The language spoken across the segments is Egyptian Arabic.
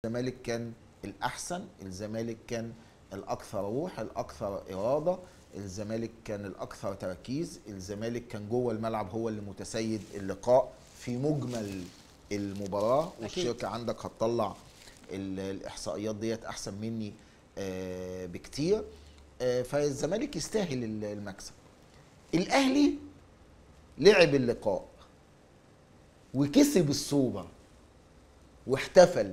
الزمالك كان الاحسن الزمالك كان الاكثر روح الاكثر اراده الزمالك كان الاكثر تركيز الزمالك كان جوه الملعب هو اللي متسيد اللقاء في مجمل المباراه أكيد. والشركه عندك هتطلع ال- الاحصائيات ديت احسن مني آه، بكتير آه، فالزمالك يستاهل ال- المكسب الاهلي لعب اللقاء وكسب الصوبه واحتفل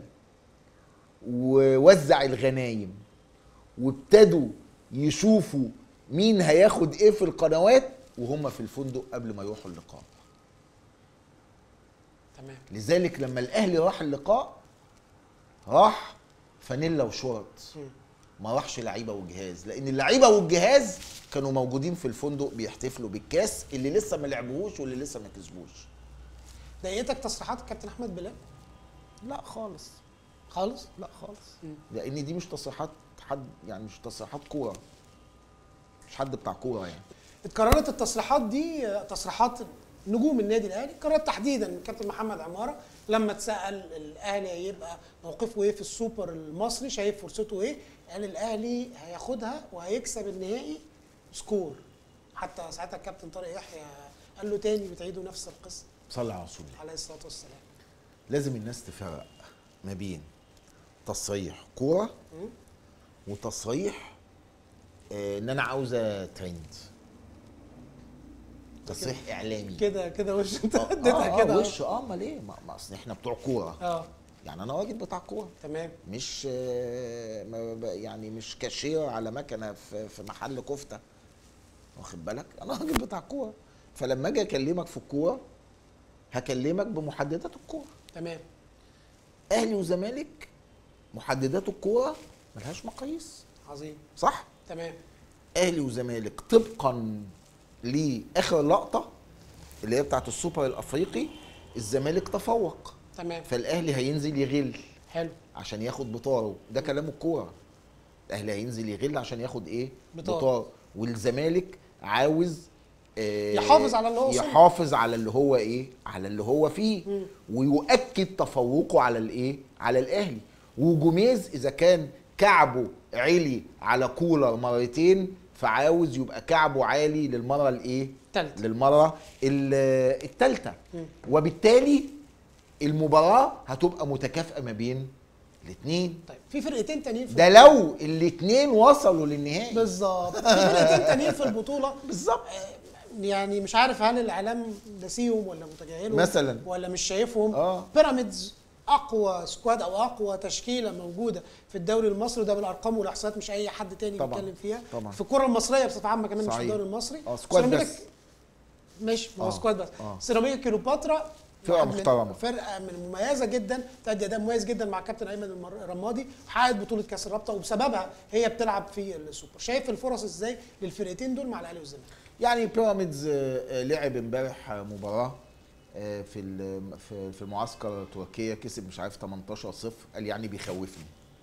ووزع الغنايم وابتدوا يشوفوا مين هياخد ايه في القنوات وهم في الفندق قبل ما يروحوا اللقاء تمام لذلك لما الاهلي راح اللقاء راح فانيلا وشورت مم. ما راحش لعيبه وجهاز لان اللعيبه والجهاز كانوا موجودين في الفندق بيحتفلوا بالكاس اللي لسه ما لعبوهوش واللي لسه ما كسبوش ضايقتك تصريحات الكابتن احمد بلال لا خالص خالص لا خالص مم. لان دي مش تصريحات حد يعني مش تصريحات كوره مش حد بتاع كوره يعني اتكررت التصريحات دي آه، تصريحات نجوم النادي الاهلي اتكررت تحديدا من كابتن محمد عماره لما اتسال الاهلي هيبقى موقفه ايه في السوبر المصري شايف فرصته ايه قال الاهلي هياخدها وهيكسب النهائي سكور حتى ساعتها الكابتن طارق يحيى قال له تاني بتعيدوا نفس القصه صلى على رسول الله عليه الصلاه والسلام لازم الناس تفرق ما بين تصريح كوره مم. وتصريح آه، ان انا عاوزه ترند تصريح اعلامي كده كده وش انت آه، اديتها آه، كده آه، أهو. وش اه امال ايه ما ما اصل احنا بتوع كوره اه يعني انا راجل بتاع كوره تمام مش آه، ما ب- يعني مش كاشير على مكنه في في محل كفته واخد بالك انا راجل بتاع كوره فلما اجي اكلمك في الكوره هكلمك بمحددات الكوره تمام اهلي وزمالك محددات الكوره ملهاش مقاييس عظيم صح تمام اهلي وزمالك طبقا لاخر لقطه اللي هي بتاعت السوبر الافريقي الزمالك تفوق تمام فالاهلي هينزل يغل حلو عشان ياخد بطاره ده كلام الكوره الاهلي هينزل يغل عشان ياخد ايه بطار. بطار والزمالك عاوز آه يحافظ على اللي هو وصل له. يحافظ على اللي هو ايه على اللي هو فيه مم. ويؤكد تفوقه على الايه على الاهلي وجوميز اذا كان كعبه عالي على كولر مرتين فعاوز يبقى كعبه عالي للمره الايه تالتة. للمره ال- التالتة مم. وبالتالي المباراه هتبقى متكافئه ما بين الاثنين طيب في فرقتين تانيين في ده لو الاثنين وصلوا للنهائي بالظبط في فرقتين تانيين في البطوله بالظبط آه، يعني مش عارف هل الاعلام ناسيهم ولا متجاهلهم مثلاً. ولا مش شايفهم آه. بيراميدز اقوى سكواد او اقوى تشكيله موجوده في الدوري المصري ده بالارقام والاحصائيات مش اي حد تاني طبعاً. بيتكلم فيها طبعاً. في الكره المصريه بصفه عامه كمان مش في صحيح. الدوري المصري آه، سكواد سيراميكا- بس. ماشي ما هو آه. سكواد بس آه. سيراميكا كيلوباترا فرقة واحد من- محترمة. فرقه من مميزه جدا تأدي اداء مميز جدا مع كابتن ايمن المر- الرمادي وحققت بطوله كاس الرابطه وبسببها هي بتلعب في السوبر شايف الفرص ازاي للفرقتين دول مع الاهلي والزمالك يعني بيراميدز آه، آه، لعب امبارح آه، مباراه آه، في ال- في في المعسكر تركيا كسب مش عارف 18 صفر قال يعني بيخوفني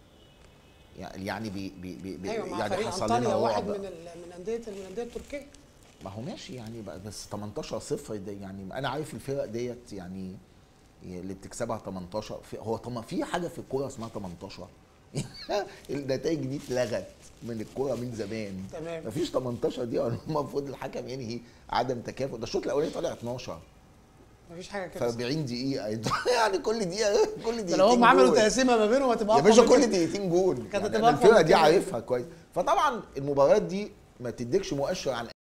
يعني يعني بي بي بي بي- ايوه مع يعني فريق حصل انطاليا لنا واحد رعب من ال- من انديه من الانديه التركيه ما هو ماشي يعني بقى بس 18 صفر ده يعني انا عارف الفرق ديت يعني اللي بتكسبها 18 في هو طب ما في حاجه في الكوره اسمها 18 النتائج دي اتلغت من الكوره من زمان تمام. مفيش 18 دي المفروض الحكم ينهي عدم تكافؤ ده الشوط الاولاني طالع 12 مفيش حاجه في كده 40 دقيقه يعني كل دقيقه كل ده دقيقتين لو هم عملوا جول. تقسيمه ما بينهم هتبقى يا أقوى باشا من كل كده. دقيقتين جول كانت يعني هتبقى أنا أقوى الفرقه من دي كده. عارفها كويس فطبعا المباريات دي ما تديكش مؤشر عن